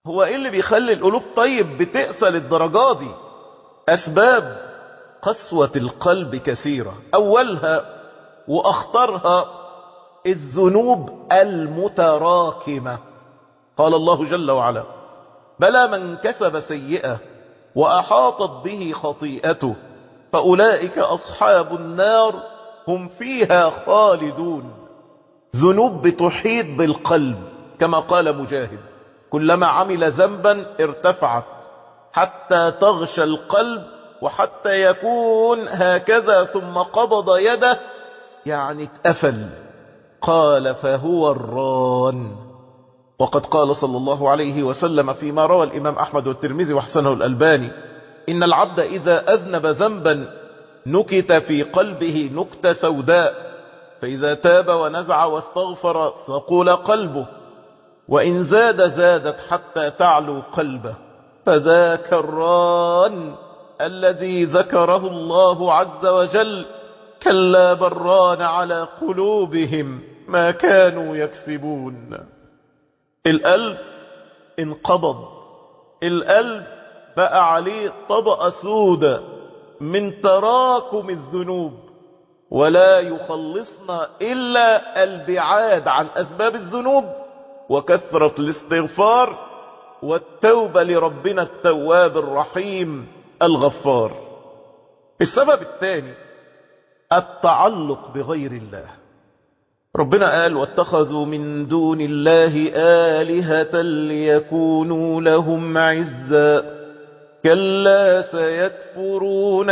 هو ايه اللي بيخلي القلوب طيب بتقسى للدرجات دي اسباب قسوة القلب كثيرة اولها واخطرها الذنوب المتراكمة قال الله جل وعلا بلى من كسب سيئة وأحاطت به خطيئته فأولئك أصحاب النار هم فيها خالدون ذنوب بتحيط بالقلب كما قال مجاهد كلما عمل ذنبا ارتفعت حتى تغشى القلب وحتى يكون هكذا ثم قبض يده يعني اتقفل قال فهو الران وقد قال صلى الله عليه وسلم فيما روى الإمام أحمد والترمذي وحسنه الألباني إن العبد إذا أذنب ذنبا نكت في قلبه نكتة سوداء فإذا تاب ونزع واستغفر صقول قلبه وإن زاد زادت حتى تعلو قلبه فذاك الران الذي ذكره الله عز وجل كلا بران على قلوبهم ما كانوا يكسبون القلب انقبض القلب بقى عليه طبقة سودة من تراكم الذنوب ولا يخلصنا إلا البعاد عن أسباب الذنوب وكثرة الاستغفار والتوبة لربنا التواب الرحيم الغفار السبب الثاني التعلق بغير الله ربنا قال واتخذوا من دون الله آلهة ليكونوا لهم عزا كلا سيكفرون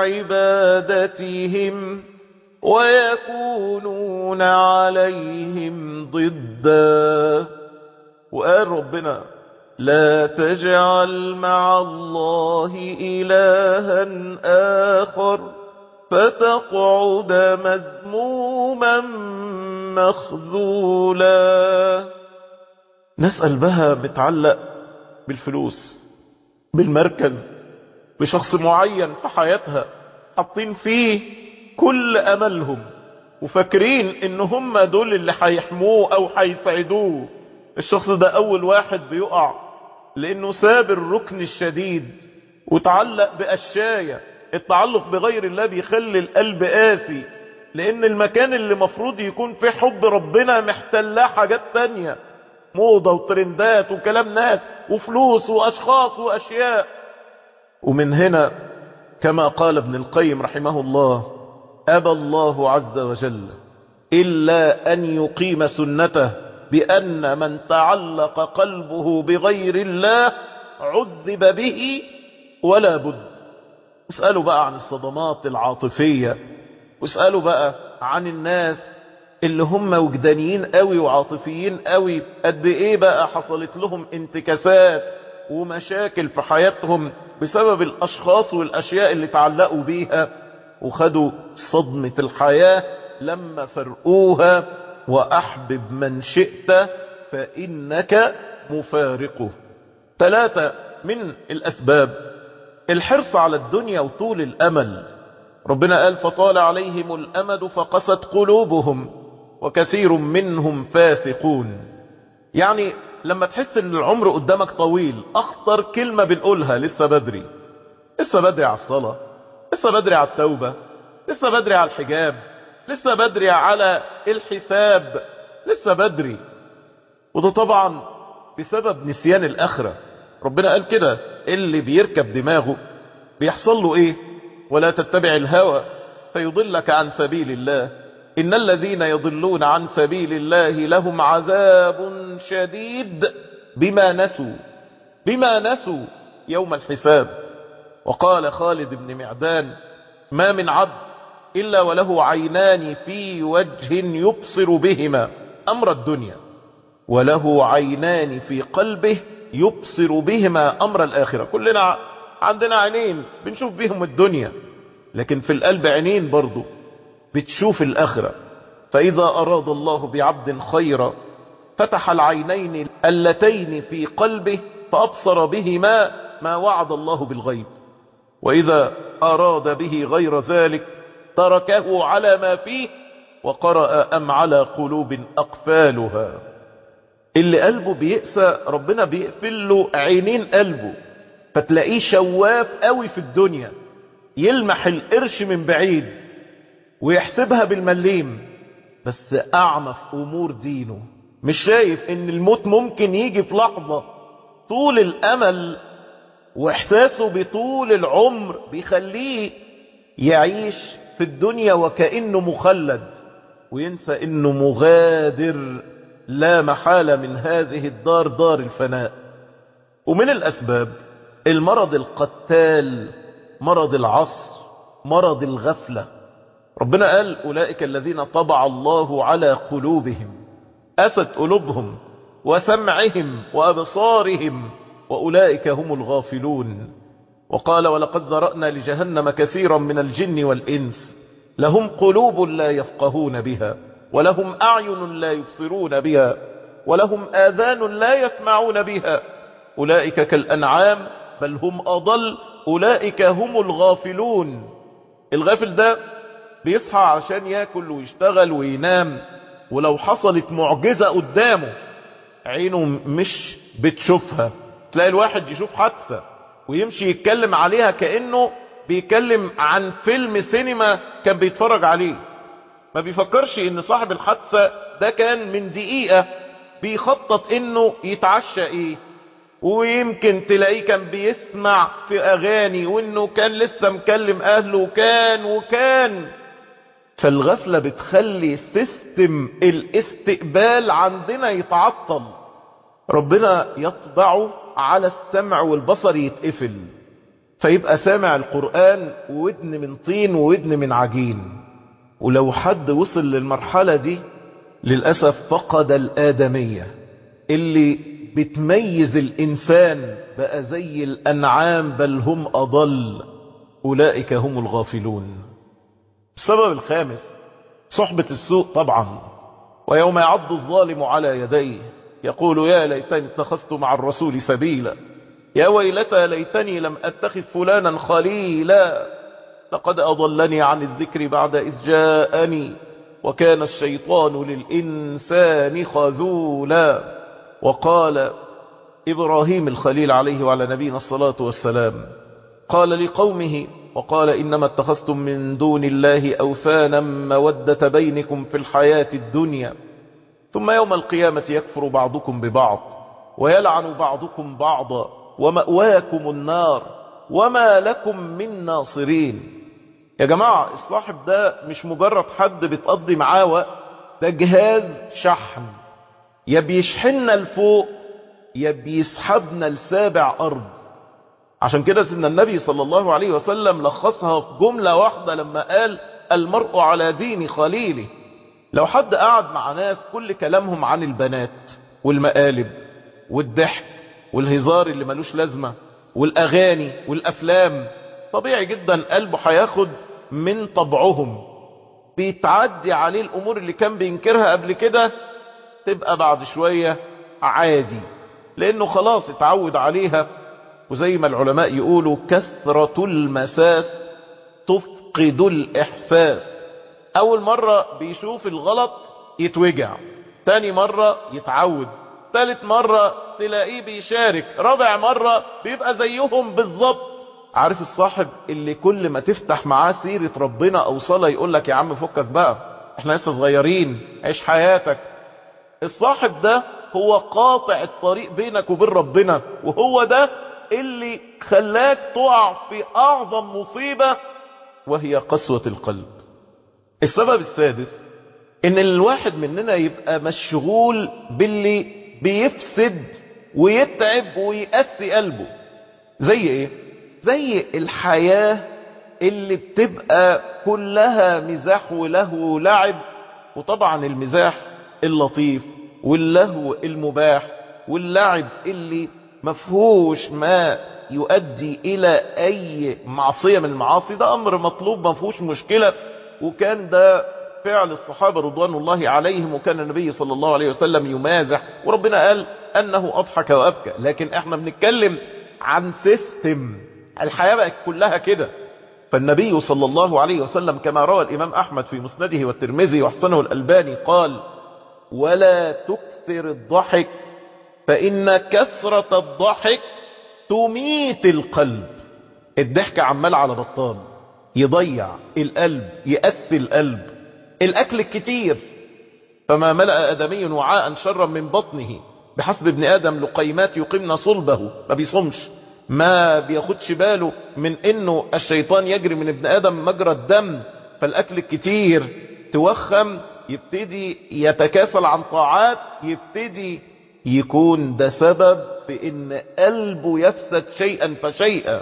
بعبادتهم ويكونون عليهم ضدا وقال ربنا لا تجعل مع الله إلها آخر فتقعد مذموما مخذولا نسأل بها متعلق بالفلوس بالمركز بشخص معين في حياتها حاطين فيه كل أملهم وفاكرين ان هم دول اللي هيحموه او هيساعدوه الشخص ده اول واحد بيقع لانه ساب الركن الشديد وتعلق بأشياء التعلق بغير الله بيخلي القلب قاسي لان المكان اللي مفروض يكون فيه حب ربنا محتلاه حاجات تانية موضة وترندات وكلام ناس وفلوس واشخاص واشياء ومن هنا كما قال ابن القيم رحمه الله أبى الله عز وجل إلا أن يقيم سنته بأن من تعلق قلبه بغير الله عذب به ولا بد اسألوا بقى عن الصدمات العاطفية واسألوا بقى عن الناس اللي هم وجدانيين قوي وعاطفيين قوي قد ايه بقى حصلت لهم انتكاسات ومشاكل في حياتهم بسبب الاشخاص والاشياء اللي تعلقوا بيها وخدوا صدمة الحياة لما فرقوها واحبب من شئت فانك مفارقه ثلاثة من الاسباب الحرص على الدنيا وطول الامل ربنا قال فطال عليهم الامد فقست قلوبهم وكثير منهم فاسقون يعني لما تحس ان العمر قدامك طويل اخطر كلمة بنقولها لسه بدري لسه بدري على الصلاة لسه بدري على التوبة لسه بدري على الحجاب لسه بدري على الحساب لسه بدري وده طبعا بسبب نسيان الاخرة ربنا قال كده اللي بيركب دماغه بيحصل له ايه ولا تتبع الهوى فيضلك عن سبيل الله إن الذين يضلون عن سبيل الله لهم عذاب شديد بما نسوا بما نسوا يوم الحساب وقال خالد بن معدان ما من عبد إلا وله عينان في وجه يبصر بهما أمر الدنيا وله عينان في قلبه يبصر بهما أمر الآخرة كلنا عندنا عينين بنشوف بهم الدنيا لكن في القلب عينين برضو بتشوف الآخرة فإذا أراد الله بعبد خيرا فتح العينين اللتين في قلبه فأبصر بهما ما وعد الله بالغيب وإذا أراد به غير ذلك تركه على ما فيه وقرأ أم على قلوب أقفالها اللي قلبه بيقسى ربنا بيقفل له عينين قلبه فتلاقيه شواف قوي في الدنيا يلمح القرش من بعيد ويحسبها بالمليم بس أعمى في أمور دينه مش شايف ان الموت ممكن يجي في لحظة طول الأمل واحساسه بطول العمر بيخليه يعيش في الدنيا وكأنه مخلد وينسى انه مغادر لا محالة من هذه الدار دار الفناء ومن الأسباب المرض القتال مرض العصر مرض الغفلة ربنا قال أولئك الذين طبع الله على قلوبهم أست قلوبهم وسمعهم وأبصارهم وأولئك هم الغافلون وقال ولقد ذرأنا لجهنم كثيرا من الجن والإنس لهم قلوب لا يفقهون بها ولهم أعين لا يبصرون بها ولهم آذان لا يسمعون بها أولئك كالأنعام بل هم أضل أولئك هم الغافلون الغافل ده بيصحى عشان ياكل ويشتغل وينام ولو حصلت معجزة قدامه عينه مش بتشوفها تلاقي الواحد يشوف حادثة ويمشي يتكلم عليها كأنه بيتكلم عن فيلم سينما كان بيتفرج عليه ما بيفكرش ان صاحب الحادثة ده كان من دقيقة بيخطط انه يتعشى ايه ويمكن تلاقيه كان بيسمع في اغاني وانه كان لسه مكلم اهله وكان وكان فالغفلة بتخلي سيستم الاستقبال عندنا يتعطل ربنا يطبع على السمع والبصر يتقفل فيبقى سامع القرآن ودن من طين وودن من عجين ولو حد وصل للمرحلة دي للأسف فقد الآدمية اللي بتميز الإنسان بقى زي الأنعام بل هم أضل أولئك هم الغافلون السبب الخامس صحبة السوء طبعا ويوم يعض الظالم على يديه يقول يا ليتني اتخذت مع الرسول سبيلا يا ويلتى ليتني لم أتخذ فلانا خليلا لقد أضلني عن الذكر بعد إذ جاءني وكان الشيطان للإنسان خذولا وقال إبراهيم الخليل عليه وعلى نبينا الصلاة والسلام قال لقومه وقال إنما اتخذتم من دون الله أوثانا مودة بينكم في الحياة الدنيا ثم يوم القيامة يكفر بعضكم ببعض ويلعن بعضكم بعضا ومأواكم النار وما لكم من ناصرين يا جماعة الصاحب ده مش مجرد حد بتقضي معاه وقت ده جهاز شحن يا بيشحننا لفوق يا بيسحبنا لسابع أرض عشان كده سيدنا النبي صلى الله عليه وسلم لخصها في جملة واحدة لما قال المرء على دين خليله لو حد قعد مع ناس كل كلامهم عن البنات والمقالب والضحك والهزار اللي ملوش لازمة والأغاني والأفلام طبيعي جدا قلبه هياخد من طبعهم بيتعدي عليه الأمور اللي كان بينكرها قبل كده تبقى بعد شوية عادي لأنه خلاص اتعود عليها وزي ما العلماء يقولوا كثرة المساس تفقد الإحساس أول مرة بيشوف الغلط يتوجع تاني مرة يتعود ثالث مرة تلاقيه بيشارك رابع مرة بيبقى زيهم بالظبط عارف الصاحب اللي كل ما تفتح معاه سيرة ربنا أو صلاة يقول لك يا عم فكك بقى احنا لسه صغيرين عيش حياتك الصاحب ده هو قاطع الطريق بينك وبين ربنا وهو ده اللي خلاك تقع في أعظم مصيبة وهي قسوة القلب السبب السادس ان الواحد مننا يبقى مشغول باللي بيفسد ويتعب ويقسي قلبه زي ايه زي الحياة اللي بتبقى كلها مزاح ولهو ولعب وطبعا المزاح اللطيف واللهو المباح واللعب اللي مفهوش ما يؤدي الى اي معصية من المعاصي ده امر مطلوب مفهوش مشكلة وكان ده فعل الصحابة رضوان الله عليهم وكان النبي صلى الله عليه وسلم يمازح وربنا قال انه اضحك وابكى لكن احنا بنتكلم عن سيستم الحياة بقت كلها كده فالنبي صلى الله عليه وسلم كما روى الامام احمد في مسنده والترمذي وحسنه الالباني قال ولا تكثر الضحك فإن كثرة الضحك تميت القلب الضحك عمال على بطال يضيع القلب يأسي القلب الأكل الكتير فما ملأ آدمي وعاء شرا من بطنه بحسب ابن آدم لقيمات يقيمن صلبه ما بيصمش ما بياخدش باله من انه الشيطان يجري من ابن آدم مجرى الدم فالأكل الكتير توخم يبتدي يتكاسل عن طاعات يبتدي يكون ده سبب في ان قلبه يفسد شيئا فشيئا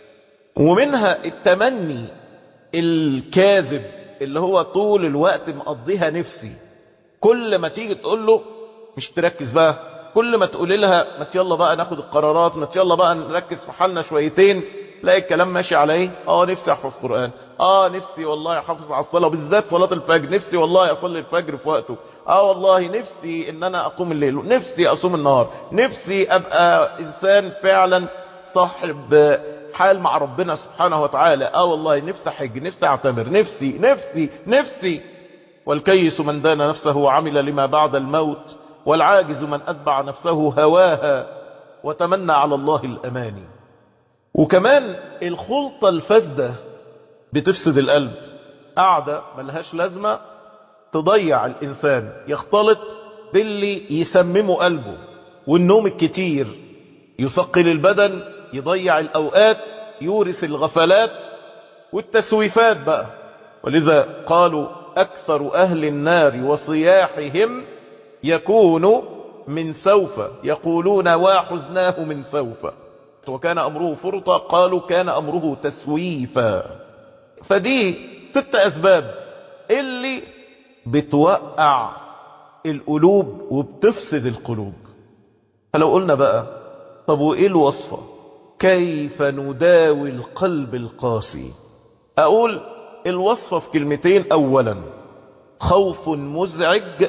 ومنها التمني الكاذب اللي هو طول الوقت مقضيها نفسي كل ما تيجي تقول له مش تركز بقى كل ما تقول لها ما يلا بقى ناخد القرارات ما يلا بقى نركز في حالنا شويتين تلاقي الكلام ماشي على ايه اه نفسي احفظ قرآن اه نفسي والله احافظ على الصلاة بالذات صلاة الفجر نفسي والله اصلي الفجر في وقته اه والله نفسي ان انا اقوم الليل نفسي اصوم النهار نفسي ابقى انسان فعلا صاحب حال مع ربنا سبحانه وتعالى اه والله نفسي حج نفسي اعتمر نفسي نفسي نفسي والكيس من دان نفسه وعمل لما بعد الموت والعاجز من أتبع نفسه هواها وتمنى على الله الأماني وكمان الخلطة الفاسدة بتفسد القلب قاعدة ملهاش لازمة تضيع الإنسان يختلط باللي يسممه قلبه والنوم الكتير يثقل البدن يضيع الأوقات يورث الغفلات والتسويفات بقى ولذا قالوا أكثر أهل النار وصياحهم يكون من سوف يقولون وحزناه من سوف وكان أمره فرطة قالوا كان أمره تسويفا فدي ست أسباب اللي بتوقع القلوب وبتفسد القلوب فلو قلنا بقى طب وإيه الوصفة كيف نداوي القلب القاسي أقول الوصفة في كلمتين أولا خوف مزعج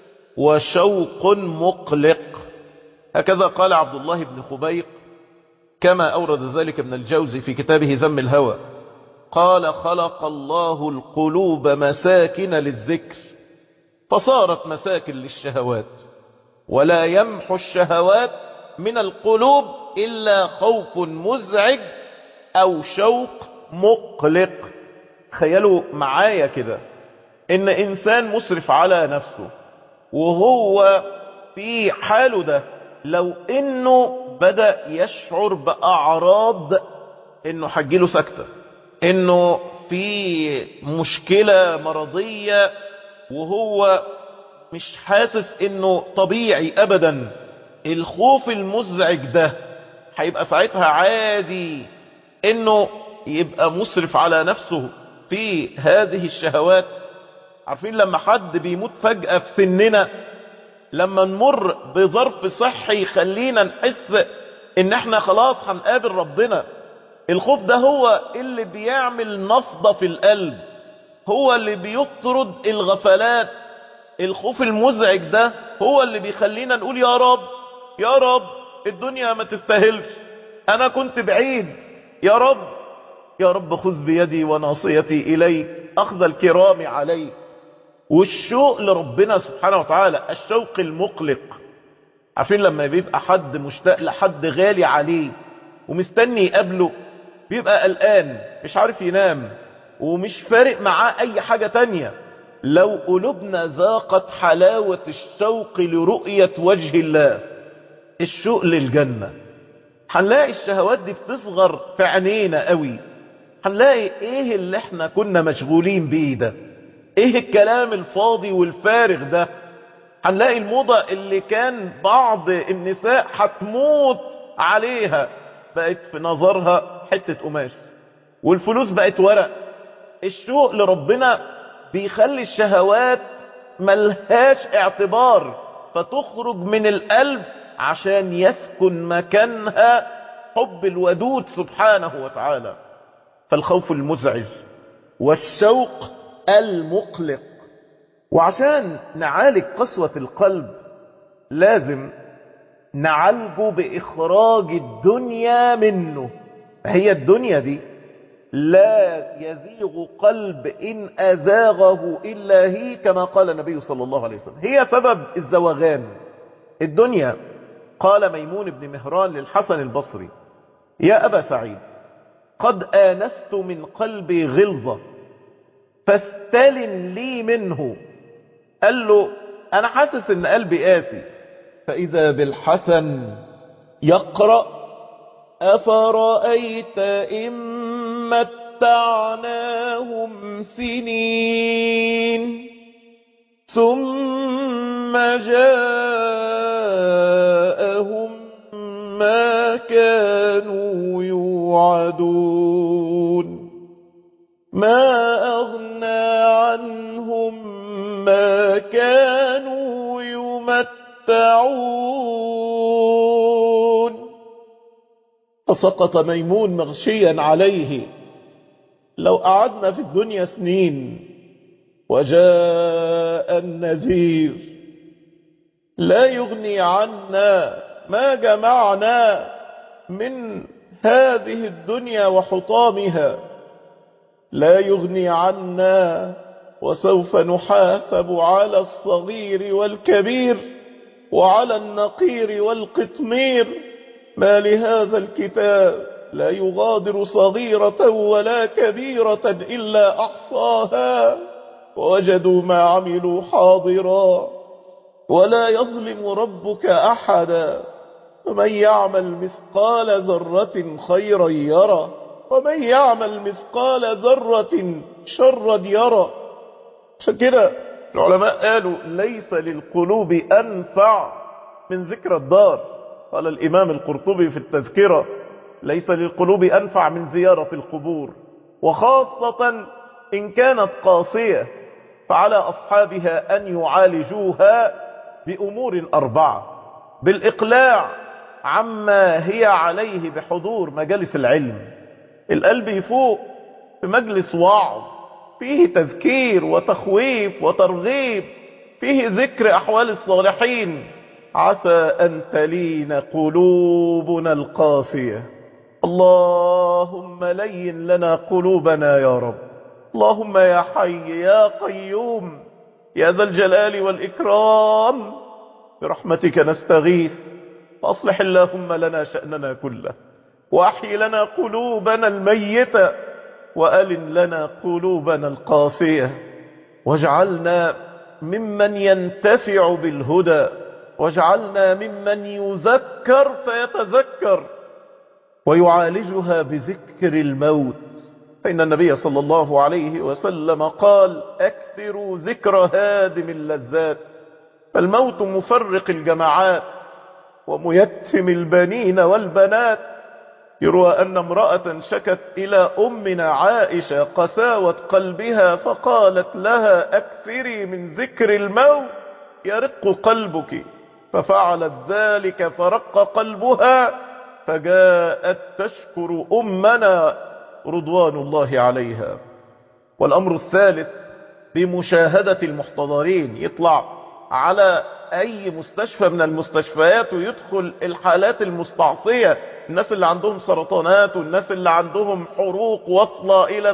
وشوق مقلق هكذا قال عبد الله بن خبيق كما أورد ذلك ابن الجوزي في كتابه ذم الهوى قال خلق الله القلوب مساكن للذكر فصارت مساكن للشهوات ولا يمحو الشهوات من القلوب إلا خوف مزعج أو شوق مقلق تخيلوا معايا كده إن إنسان مسرف على نفسه وهو في حاله ده لو انه بدأ يشعر بأعراض انه حجيله سكتة انه في مشكلة مرضية وهو مش حاسس انه طبيعي ابدا الخوف المزعج ده هيبقى ساعتها عادي انه يبقى مسرف على نفسه في هذه الشهوات عارفين لما حد بيموت فجأة في سننا لما نمر بظرف صحي يخلينا نحس ان احنا خلاص هنقابل ربنا الخوف ده هو اللي بيعمل نفضة في القلب هو اللي بيطرد الغفلات الخوف المزعج ده هو اللي بيخلينا نقول يا رب يا رب الدنيا ما تستاهلش انا كنت بعيد يا رب يا رب خذ بيدي وناصيتي اليك اخذ الكرام عليك والشوق لربنا سبحانه وتعالى الشوق المقلق عارفين لما بيبقى حد مشتاق لحد غالي عليه ومستني يقابله بيبقى قلقان مش عارف ينام ومش فارق معاه اي حاجة تانية لو قلوبنا ذاقت حلاوة الشوق لرؤية وجه الله الشوق للجنة هنلاقي الشهوات دي بتصغر في عينينا قوي هنلاقي ايه اللي احنا كنا مشغولين بيه ده ايه الكلام الفاضي والفارغ ده هنلاقي الموضة اللي كان بعض النساء هتموت عليها بقت في نظرها حتة قماش والفلوس بقت ورق الشوق لربنا بيخلي الشهوات ملهاش اعتبار فتخرج من القلب عشان يسكن مكانها حب الودود سبحانه وتعالى فالخوف المزعج والشوق المقلق وعشان نعالج قسوة القلب لازم نعالجه بإخراج الدنيا منه هي الدنيا دي لا يزيغ قلب إن أزاغه إلا هي كما قال النبي صلى الله عليه وسلم هي سبب الزوغان الدنيا قال ميمون بن مهران للحسن البصري يا أبا سعيد قد آنست من قلبي غلظة فاستلن لي منه قال له أنا حاسس إن قلبي قاسي فإذا بالحسن يقرأ أفرأيت إن متعناهم سنين ثم جاءهم ما كانوا يوعدون ما أغنى عنهم ما كانوا يمتعون فسقط ميمون مغشيا عليه لو قعدنا في الدنيا سنين وجاء النذير لا يغني عنا ما جمعنا من هذه الدنيا وحطامها لا يغني عنا وسوف نحاسب على الصغير والكبير وعلى النقير والقطمير ما لهذا الكتاب لا يغادر صغيرة ولا كبيرة إلا أحصاها ووجدوا ما عملوا حاضرا ولا يظلم ربك أحدا ومن يعمل مثقال ذرة خيرا يرى ومن يعمل مثقال ذرة شرا يرى عشان كده العلماء قالوا ليس للقلوب أنفع من ذكر الدار قال الإمام القرطبي في التذكرة ليس للقلوب أنفع من زيارة القبور وخاصة إن كانت قاسية فعلى أصحابها أن يعالجوها بأمور أربعة بالإقلاع عما هي عليه بحضور مجالس العلم القلب يفوق في مجلس وعظ فيه تذكير وتخويف وترغيب فيه ذكر أحوال الصالحين عسى أن تلين قلوبنا القاسية اللهم لين لنا قلوبنا يا رب اللهم يا حي يا قيوم يا ذا الجلال والإكرام برحمتك نستغيث فأصلح اللهم لنا شأننا كله وأحي لنا قلوبنا الميتة وألن لنا قلوبنا القاسية واجعلنا ممن ينتفع بالهدى واجعلنا ممن يذكر فيتذكر ويعالجها بذكر الموت فإن النبي صلى الله عليه وسلم قال أكثروا ذكر هادم اللذات فالموت مفرق الجماعات وميتم البنين والبنات يروى أن امرأة شكت إلى أمنا عائشة قساوة قلبها فقالت لها أكثري من ذكر الموت يرق قلبك ففعلت ذلك فرق قلبها فجاءت تشكر أمنا رضوان الله عليها والأمر الثالث بمشاهدة المحتضرين يطلع على أي مستشفى من المستشفيات ويدخل الحالات المستعصية الناس اللي عندهم سرطانات والناس اللي عندهم حروق واصلة إلى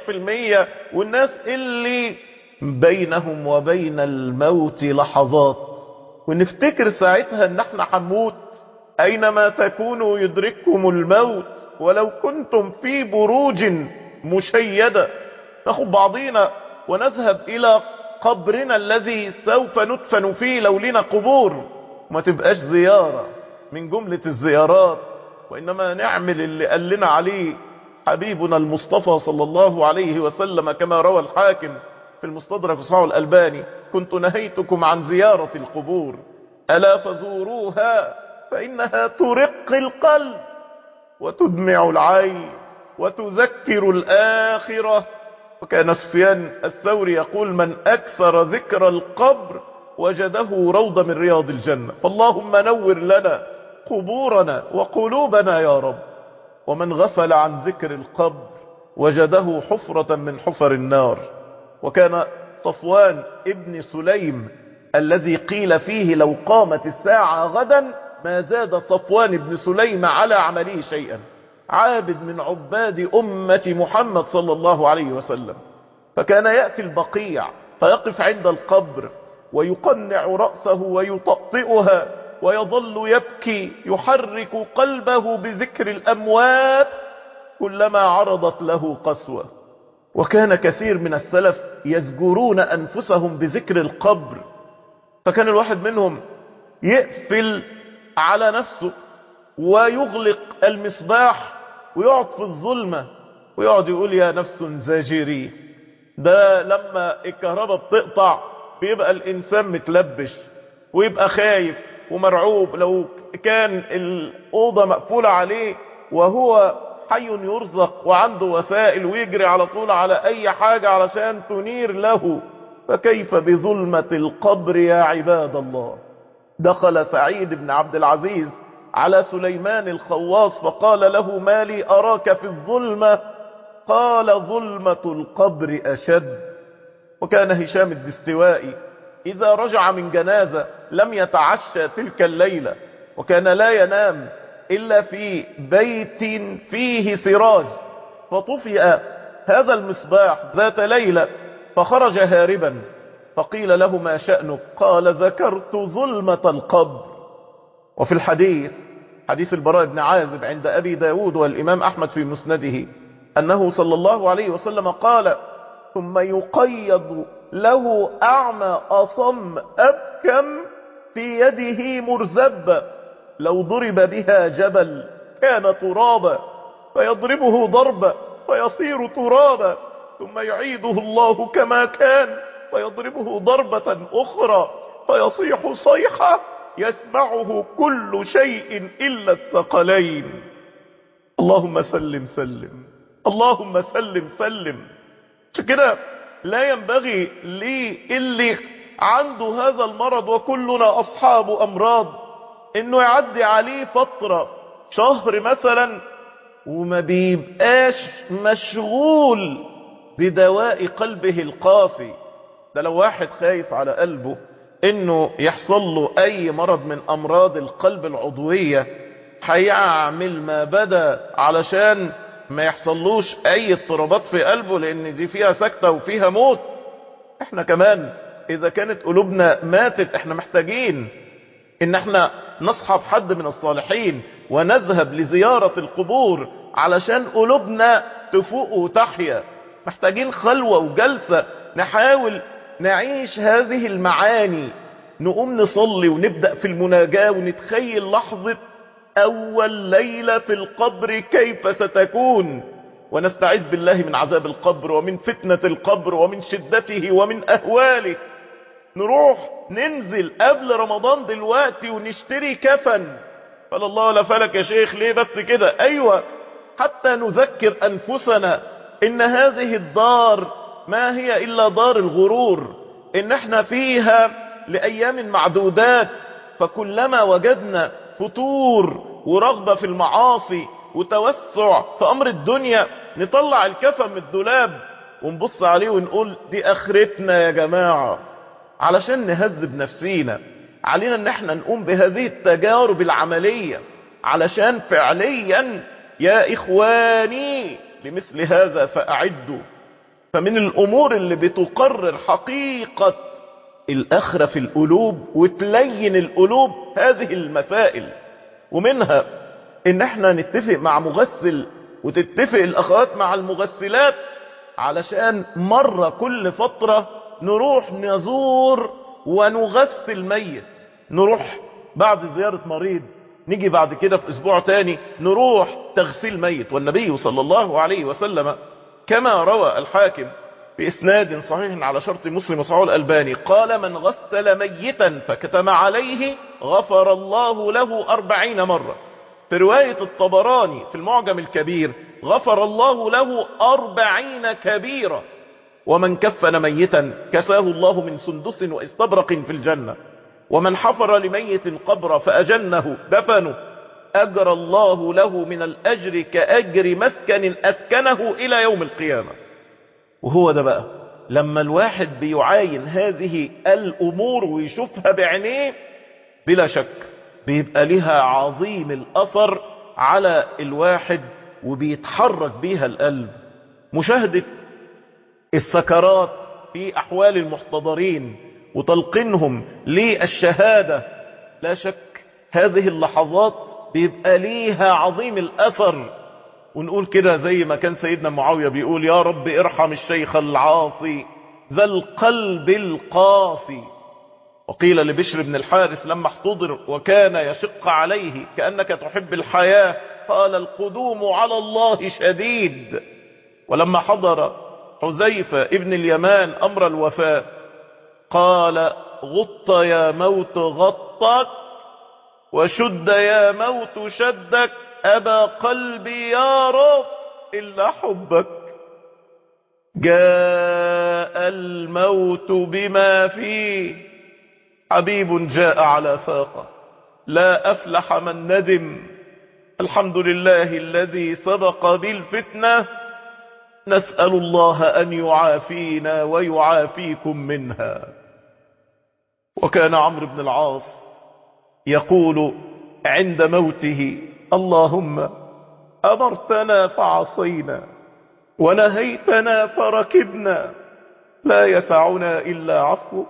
70% والناس اللي بينهم وبين الموت لحظات ونفتكر ساعتها ان احنا حنموت اينما تكونوا يدرككم الموت ولو كنتم في بروج مشيدة ناخد بعضينا ونذهب الى قبرنا الذي سوف ندفن فيه لو لنا قبور ما تبقاش زيارة من جملة الزيارات وإنما نعمل اللي قال لنا عليه حبيبنا المصطفى صلى الله عليه وسلم كما روى الحاكم في المستدرك صحيح الألباني كنت نهيتكم عن زيارة القبور ألا فزوروها فإنها ترق القلب وتدمع العين وتذكر الآخرة وكان سفيان الثوري يقول من أكثر ذكر القبر وجده روضة من رياض الجنة فاللهم نور لنا قبورنا وقلوبنا يا رب ومن غفل عن ذكر القبر وجده حفرة من حفر النار وكان صفوان ابن سليم الذي قيل فيه لو قامت الساعة غدا ما زاد صفوان بن سليم على عمله شيئا عابد من عباد أمة محمد صلى الله عليه وسلم فكان يأتي البقيع فيقف عند القبر ويقنع رأسه ويطأطئها ويظل يبكي يحرك قلبه بذكر الأموات كلما عرضت له قسوة وكان كثير من السلف يزجرون أنفسهم بذكر القبر فكان الواحد منهم يقفل على نفسه ويغلق المصباح ويقعد في الظلمة ويقعد يقول يا نفس زاجري ده لما الكهرباء بتقطع بيبقى الإنسان متلبش ويبقى خايف ومرعوب لو كان الأوضة مقفولة عليه وهو حي يرزق وعنده وسائل ويجري على طول على أي حاجة علشان تنير له فكيف بظلمة القبر يا عباد الله دخل سعيد بن عبد العزيز على سليمان الخواص فقال له ما لي أراك في الظلمة قال ظلمة القبر أشد وكان هشام الدستوائي إذا رجع من جنازة لم يتعشى تلك الليلة وكان لا ينام إلا في بيت فيه سراج فطفئ هذا المصباح ذات ليلة فخرج هاربا فقيل له ما شأنك قال ذكرت ظلمة القبر وفي الحديث حديث البراء بن عازب عند أبي داود والإمام أحمد في مسنده أنه صلى الله عليه وسلم قال ثم يقيض له أعمى أصم أبكم في يده مرزبة لو ضرب بها جبل كان ترابا فيضربه ضربا فيصير ترابا ثم يعيده الله كما كان فيضربه ضربة أخرى فيصيح صيحة يسمعه كل شيء إلا الثقلين اللهم سلم سلم اللهم سلم سلم كده لا ينبغي لي اللي عنده هذا المرض وكلنا أصحاب أمراض انه يعدي عليه فترة شهر مثلا وما بيبقاش مشغول بدواء قلبه القاسي ده لو واحد خايف على قلبه انه يحصل له اي مرض من امراض القلب العضوية هيعمل ما بدا علشان ما يحصلوش اي اضطرابات في قلبه لان دي فيها سكتة وفيها موت احنا كمان اذا كانت قلوبنا ماتت احنا محتاجين ان احنا نصحب حد من الصالحين ونذهب لزيارة القبور علشان قلوبنا تفوق وتحيا محتاجين خلوة وجلسة نحاول نعيش هذه المعاني نقوم نصلي ونبدأ في المناجاة ونتخيل لحظة أول ليلة في القبر كيف ستكون ونستعيذ بالله من عذاب القبر ومن فتنة القبر ومن شدته ومن أهواله نروح ننزل قبل رمضان دلوقتي ونشتري كفن قال الله لا فلك يا شيخ ليه بس كده ايوه حتى نذكر انفسنا ان هذه الدار ما هي الا دار الغرور ان احنا فيها لايام معدودات فكلما وجدنا فتور ورغبة في المعاصي وتوسع في امر الدنيا نطلع الكفن من الدولاب ونبص عليه ونقول دي اخرتنا يا جماعة علشان نهذب نفسينا علينا ان احنا نقوم بهذه التجارب العملية علشان فعليا يا اخواني لمثل هذا فاعدوا فمن الامور اللي بتقرر حقيقة الاخرة في القلوب وتلين القلوب هذه المسائل ومنها ان احنا نتفق مع مغسل وتتفق الاخوات مع المغسلات علشان مرة كل فترة نروح نزور ونغسل ميت نروح بعد زيارة مريض نيجي بعد كده في اسبوع تاني نروح تغسيل ميت والنبي صلى الله عليه وسلم كما روى الحاكم بإسناد صحيح على شرط مسلم وصحيح الألباني قال من غسل ميتا فكتم عليه غفر الله له أربعين مرة في رواية الطبراني في المعجم الكبير غفر الله له أربعين كبيرة ومن كفن ميتا كساه الله من سندس واستبرق في الجنة ومن حفر لميت قبر فأجنه دفنه أجر الله له من الأجر كأجر مسكن أسكنه إلى يوم القيامة وهو ده بقى لما الواحد بيعاين هذه الأمور ويشوفها بعينيه بلا شك بيبقى لها عظيم الأثر على الواحد وبيتحرك بيها القلب مشاهدة السكرات في أحوال المحتضرين وتلقينهم للشهادة لا شك هذه اللحظات بيبقى ليها عظيم الأثر ونقول كده زي ما كان سيدنا معاوية بيقول يا رب ارحم الشيخ العاصي ذا القلب القاسي وقيل لبشر بن الحارث لما احتضر وكان يشق عليه كأنك تحب الحياة قال القدوم على الله شديد ولما حضر حذيفة ابن اليمان أمر الوفاة قال غط يا موت غطك وشد يا موت شدك أبى قلبي يا رب إلا حبك جاء الموت بما فيه حبيب جاء على فاقة لا أفلح من ندم الحمد لله الذي سبق بالفتنة نسأل الله أن يعافينا ويعافيكم منها وكان عمرو بن العاص يقول عند موته اللهم أمرتنا فعصينا ونهيتنا فركبنا لا يسعنا إلا عفوك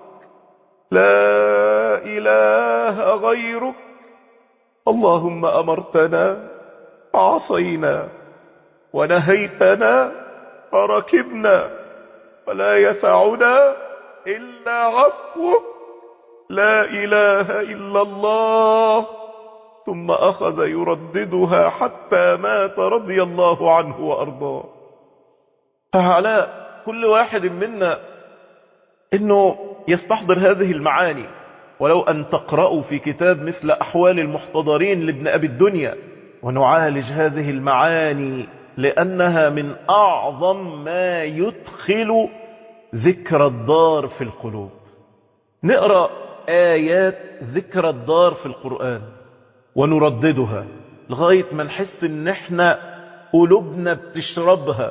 لا إله غيرك اللهم أمرتنا فعصينا ونهيتنا فركبنا ولا يسعنا إلا عفوك لا إله إلا الله ثم أخذ يرددها حتى مات رضي الله عنه وأرضاه فعلى كل واحد منا انه يستحضر هذه المعاني ولو ان تقرأوا في كتاب مثل احوال المحتضرين لابن ابي الدنيا ونعالج هذه المعاني لانها من اعظم ما يدخل ذكر الدار في القلوب نقرأ آيات ذكر الدار في القرآن ونرددها لغاية ما نحس ان احنا قلوبنا بتشربها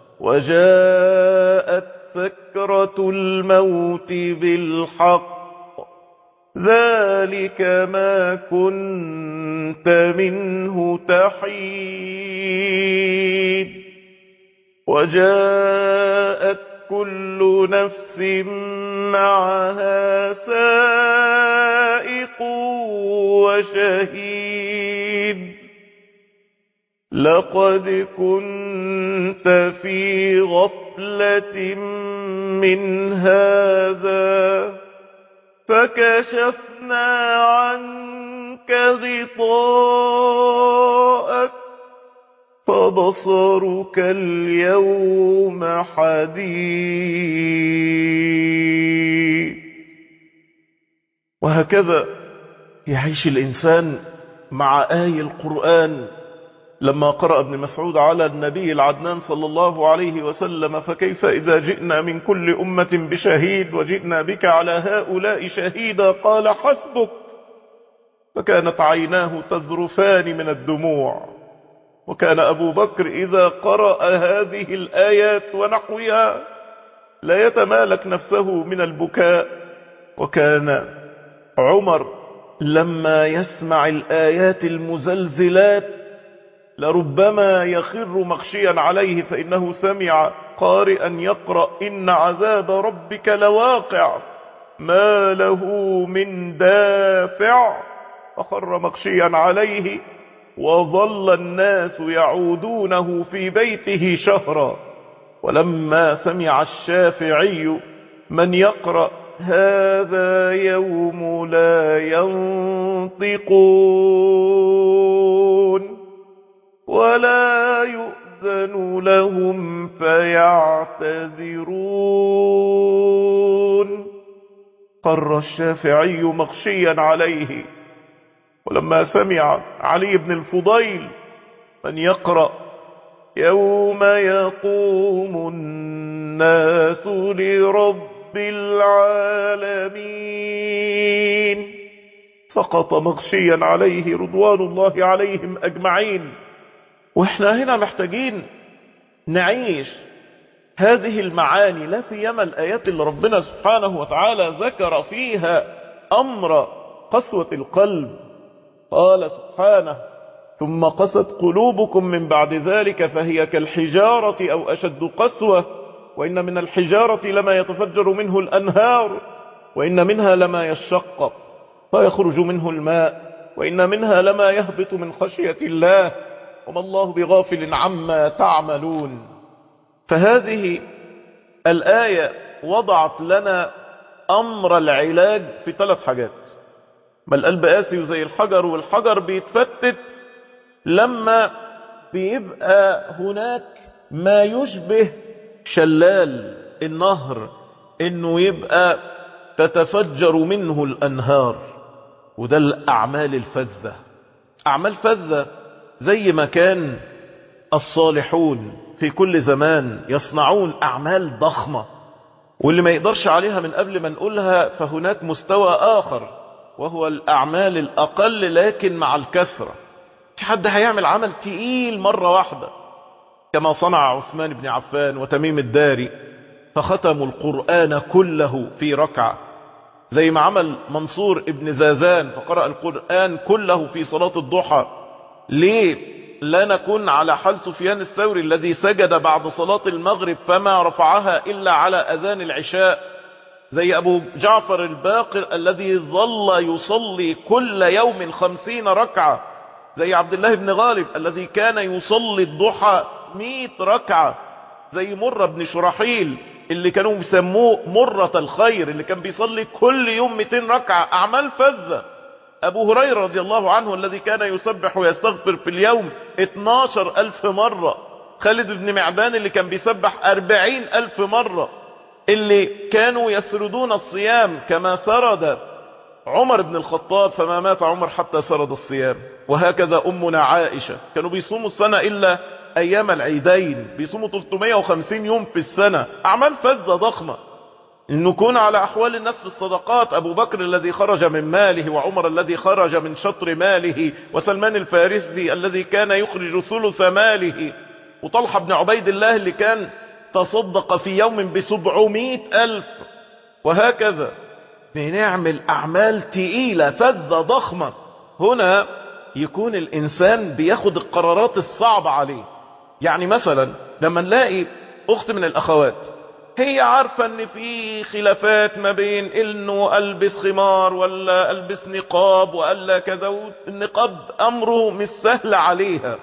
وجاءت سكرة الموت بالحق ذلك ما كنت منه تحيد وجاءت كل نفس معها سائق وشهيد لقد كنت في غفلة من هذا فكشفنا عنك غطاءك فبصرك اليوم حديد وهكذا يعيش الإنسان مع آي القرآن لما قرأ ابن مسعود على النبي العدنان صلى الله عليه وسلم فكيف إذا جئنا من كل أمة بشهيد وجئنا بك على هؤلاء شهيدا قال حسبك فكانت عيناه تذرفان من الدموع وكان أبو بكر إذا قرأ هذه الآيات ونحوها لا يتمالك نفسه من البكاء وكان عمر لما يسمع الآيات المزلزلات لربما يخر مخشيا عليه فإنه سمع قارئا يقرأ إن عذاب ربك لواقع ما له من دافع فخر مخشيا عليه وظل الناس يعودونه في بيته شهرا ولما سمع الشافعي من يقرأ هذا يوم لا ينطقون ولا يؤذن لهم فيعتذرون قر الشافعي مغشيا عليه ولما سمع علي بن الفضيل من يقرأ يوم يقوم الناس لرب العالمين سقط مغشيا عليه رضوان الله عليهم أجمعين واحنا هنا محتاجين نعيش هذه المعاني لا سيما الآيات اللي ربنا سبحانه وتعالى ذكر فيها أمر قسوة القلب قال سبحانه ثم قست قلوبكم من بعد ذلك فهي كالحجارة أو أشد قسوة وإن من الحجارة لما يتفجر منه الأنهار وإن منها لما يشقق فيخرج منه الماء وإن منها لما يهبط من خشية الله وما الله بغافل عما تعملون فهذه الآية وضعت لنا أمر العلاج في ثلاث حاجات ما القلب قاسي زي الحجر والحجر بيتفتت لما بيبقى هناك ما يشبه شلال النهر انه يبقى تتفجر منه الانهار وده الاعمال الفذة اعمال فذة زي ما كان الصالحون في كل زمان يصنعون اعمال ضخمة واللي ما يقدرش عليها من قبل ما نقولها فهناك مستوى اخر وهو الاعمال الاقل لكن مع الكثرة في حد هيعمل عمل تقيل مرة واحدة كما صنع عثمان بن عفان وتميم الداري فختموا القرآن كله في ركعة زي ما عمل منصور ابن زازان فقرأ القرآن كله في صلاة الضحى ليه لا نكون على حال سفيان الثوري الذي سجد بعد صلاة المغرب فما رفعها إلا على أذان العشاء زي أبو جعفر الباقر الذي ظل يصلي كل يوم خمسين ركعة زي عبد الله بن غالب الذي كان يصلي الضحى مئة ركعة زي مرة بن شرحيل اللي كانوا بيسموه مرة الخير اللي كان بيصلي كل يوم 200 ركعة أعمال فذة أبو هريرة رضي الله عنه الذي كان يسبح ويستغفر في اليوم 12 ألف مرة خالد بن معدان اللي كان بيسبح 40 ألف مرة اللي كانوا يسردون الصيام كما سرد عمر بن الخطاب فما مات عمر حتى سرد الصيام وهكذا أمنا عائشة كانوا بيصوموا السنة إلا أيام العيدين بيصوموا 350 يوم في السنة أعمال فذة ضخمة نكون على أحوال الناس في الصدقات أبو بكر الذي خرج من ماله وعمر الذي خرج من شطر ماله وسلمان الفارسي الذي كان يخرج ثلث ماله وطلحة بن عبيد الله اللي كان تصدق في يوم بسبعمائة ألف وهكذا بنعمل أعمال تقيلة فذة ضخمة هنا يكون الإنسان بياخد القرارات الصعبة عليه يعني مثلا لما نلاقي أخت من الأخوات هي عارفة ان في خلافات ما بين انه البس خمار ولا البس نقاب ولا كذا النقاب امره مش سهل عليها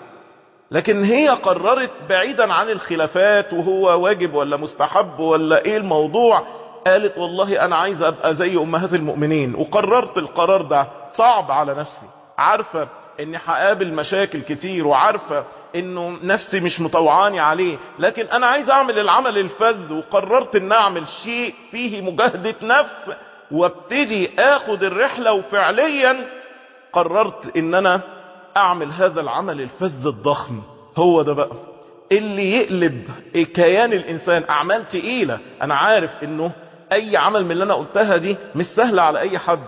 لكن هي قررت بعيدا عن الخلافات وهو واجب ولا مستحب ولا ايه الموضوع قالت والله انا عايزة ابقى زي امهات المؤمنين وقررت القرار ده صعب على نفسي عارفة اني هقابل مشاكل كتير وعارفة انه نفسي مش مطوعاني عليه لكن انا عايز اعمل العمل الفذ وقررت ان اعمل شيء فيه مجاهدة نفس وابتدي اخد الرحلة وفعليا قررت ان انا اعمل هذا العمل الفذ الضخم هو ده بقى اللي يقلب كيان الانسان اعمال تقيلة انا عارف انه اي عمل من اللي انا قلتها دي مش سهلة على اي حد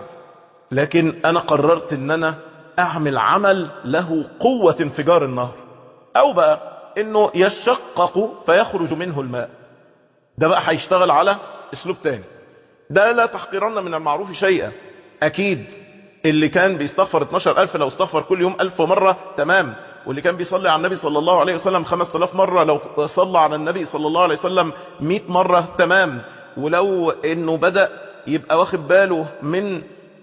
لكن انا قررت ان انا اعمل عمل له قوة انفجار النهر او بقى انه يشقق فيخرج منه الماء ده بقى هيشتغل على اسلوب تاني ده لا تحقرن من المعروف شيئا اكيد اللي كان بيستغفر 12000 لو استغفر كل يوم 1000 مرة تمام واللي كان بيصلي على النبي صلى الله عليه وسلم 5000 مرة لو صلى على النبي صلى الله عليه وسلم 100 مرة تمام ولو انه بدأ يبقى واخد باله من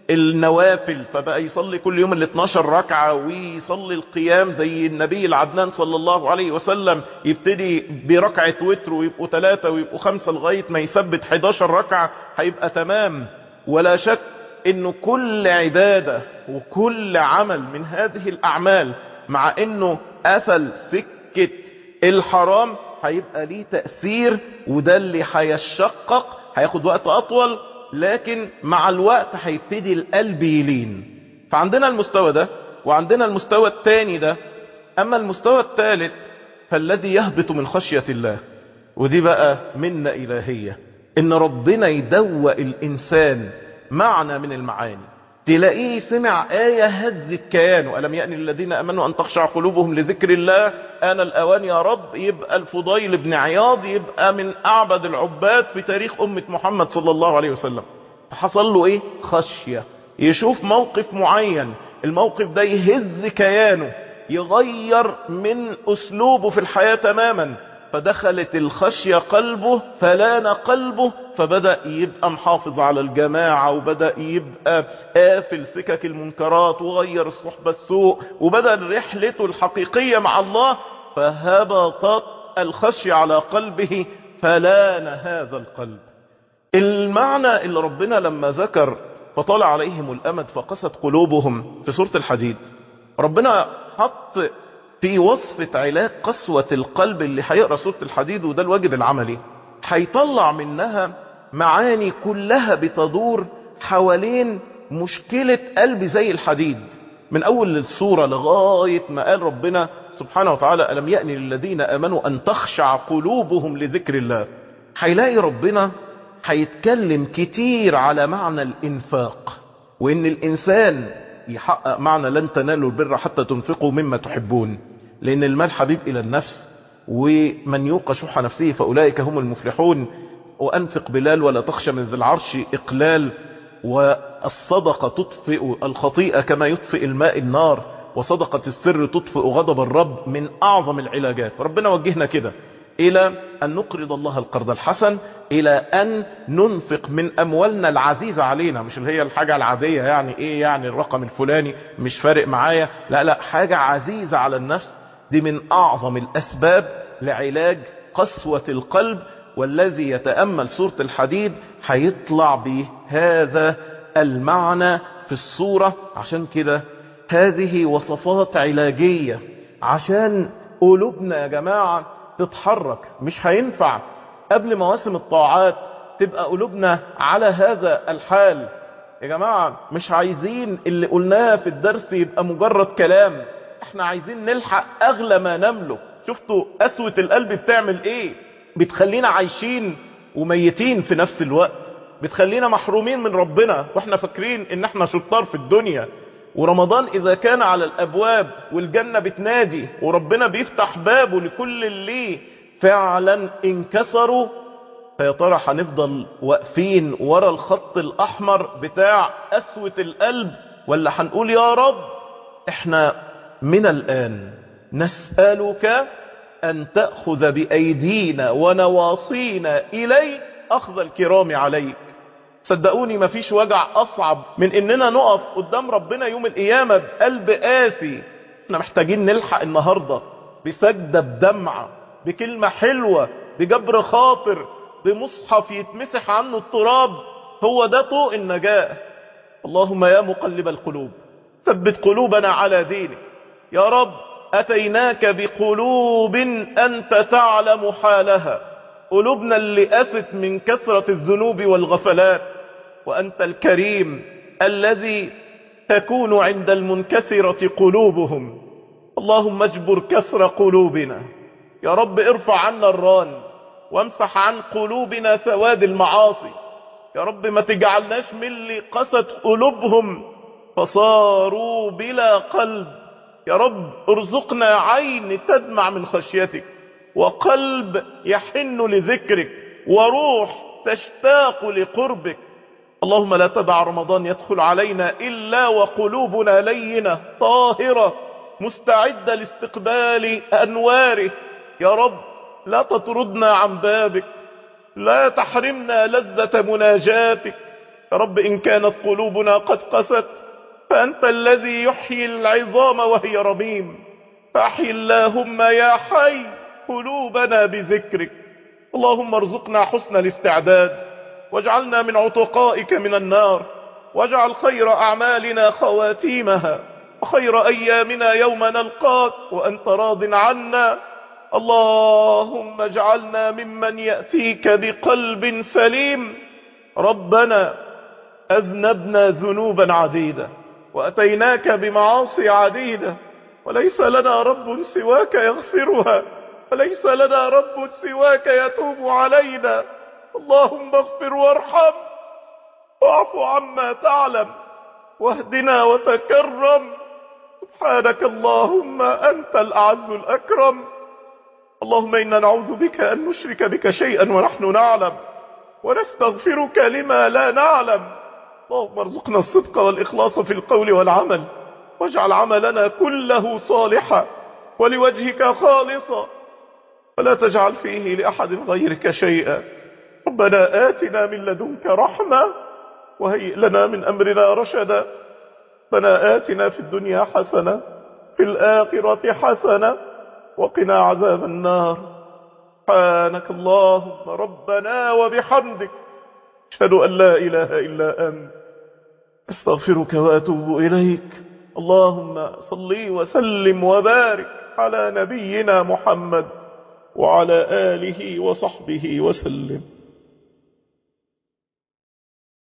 النوافل فبقى يصلي كل يوم ال 12 ركعة ويصلي القيام زي النبي العدنان صلى الله عليه وسلم يبتدي بركعة وتر ويبقوا ثلاثة ويبقوا خمسة لغاية ما يثبت 11 ركعة هيبقى تمام ولا شك انه كل عبادة وكل عمل من هذه الاعمال مع انه قفل سكة الحرام هيبقى ليه تأثير وده اللي هيشقق هياخد وقت اطول لكن مع الوقت هيبتدي القلب يلين فعندنا المستوى ده وعندنا المستوى الثاني ده اما المستوى الثالث فالذي يهبط من خشية الله ودي بقى منة الهية ان ربنا يدوق الانسان معنى من المعاني تلاقيه سمع آية هزت كيانه ألم يأني الذين أمنوا أن تخشع قلوبهم لذكر الله أنا الأوان يا رب يبقى الفضيل بن عياض يبقى من أعبد العباد في تاريخ أمة محمد صلى الله عليه وسلم فحصل له إيه خشية يشوف موقف معين الموقف ده يهز كيانه يغير من أسلوبه في الحياة تماما فدخلت الخشية قلبه فلان قلبه فبدأ يبقى محافظ على الجماعة وبدأ يبقى قافل سكك المنكرات وغير الصحبة السوء وبدأ رحلته الحقيقية مع الله فهبطت الخشية على قلبه فلان هذا القلب المعنى اللي ربنا لما ذكر فطال عليهم الأمد فقست قلوبهم في سورة الحديد ربنا حط في وصفة علاج قسوة القلب اللي هيقرأ سورة الحديد وده الواجب العملي هيطلع منها معاني كلها بتدور حوالين مشكلة قلب زي الحديد من أول السورة لغاية ما قال ربنا سبحانه وتعالى ألم يأني للذين آمنوا أن تخشع قلوبهم لذكر الله هيلاقي ربنا هيتكلم كتير على معنى الإنفاق وإن الإنسان يحقق معنى لن تنالوا البر حتى تنفقوا مما تحبون لأن المال حبيب إلى النفس ومن يوق شح نفسه فأولئك هم المفلحون وأنفق بلال ولا تخشى من ذي العرش إقلال والصدقة تطفئ الخطيئة كما يطفئ الماء النار وصدقة السر تطفئ غضب الرب من أعظم العلاجات ربنا وجهنا كده إلى أن نقرض الله القرض الحسن إلى أن ننفق من أموالنا العزيزة علينا مش اللي هي الحاجة العادية يعني إيه يعني الرقم الفلاني مش فارق معايا لا لا حاجة عزيزة على النفس دي من أعظم الأسباب لعلاج قسوة القلب والذي يتأمل سورة الحديد هيطلع بهذا المعنى في الصورة عشان كده هذه وصفات علاجية عشان قلوبنا يا جماعة تتحرك مش هينفع قبل مواسم الطاعات تبقى قلوبنا على هذا الحال يا جماعة مش عايزين اللي قلناه في الدرس يبقى مجرد كلام احنا عايزين نلحق اغلى ما نملك شفتوا قسوة القلب بتعمل ايه بتخلينا عايشين وميتين في نفس الوقت بتخلينا محرومين من ربنا واحنا فاكرين ان احنا شطار في الدنيا ورمضان اذا كان على الابواب والجنة بتنادي وربنا بيفتح بابه لكل اللي فعلا انكسروا فيا ترى هنفضل واقفين ورا الخط الاحمر بتاع قسوة القلب ولا هنقول يا رب احنا من الان نسألك ان تأخذ بايدينا ونواصينا اليك اخذ الكرام عليك صدقوني مفيش وجع اصعب من اننا نقف قدام ربنا يوم القيامة بقلب قاسي احنا محتاجين نلحق النهاردة بسجدة بدمعة بكلمة حلوة بجبر خاطر بمصحف يتمسح عنه التراب هو ده طوق النجاة اللهم يا مقلب القلوب ثبت قلوبنا على دينك يا رب أتيناك بقلوب أنت تعلم حالها قلوبنا اللي قست من كثرة الذنوب والغفلات وأنت الكريم الذي تكون عند المنكسرة قلوبهم اللهم اجبر كسر قلوبنا يا رب ارفع عنا الران وامسح عن قلوبنا سواد المعاصي يا رب ما تجعلناش من اللي قست قلوبهم فصاروا بلا قلب يا رب ارزقنا عين تدمع من خشيتك وقلب يحن لذكرك وروح تشتاق لقربك اللهم لا تدع رمضان يدخل علينا إلا وقلوبنا لينة طاهرة مستعدة لاستقبال أنواره يا رب لا تطردنا عن بابك لا تحرمنا لذة مناجاتك يا رب إن كانت قلوبنا قد قست فأنت الذي يحيي العظام وهي رميم فأحي اللهم يا حي قلوبنا بذكرك اللهم ارزقنا حسن الاستعداد واجعلنا من عتقائك من النار واجعل خير أعمالنا خواتيمها وخير أيامنا يوم نلقاك وأنت راض عنا اللهم اجعلنا ممن يأتيك بقلب سليم ربنا أذنبنا ذنوبا عديدة وأتيناك بمعاصي عديدة وليس لنا رب سواك يغفرها وليس لنا رب سواك يتوب علينا اللهم اغفر وارحم واعف عما تعلم واهدنا وتكرم سبحانك اللهم أنت الأعز الأكرم اللهم إنا نعوذ بك أن نشرك بك شيئا ونحن نعلم ونستغفرك لما لا نعلم اللهم ارزقنا الصدق والإخلاص في القول والعمل واجعل عملنا كله صالحا ولوجهك خالصا ولا تجعل فيه لأحد غيرك شيئا ربنا آتنا من لدنك رحمة وهيئ لنا من أمرنا رشدا ربنا آتنا في الدنيا حسنة في الآخرة حسنة وقنا عذاب النار سبحانك اللهم ربنا وبحمدك أشهد أن لا إله إلا أنت استغفرك وأتوب إليك اللهم صل وسلم وبارك على نبينا محمد وعلى آله وصحبه وسلم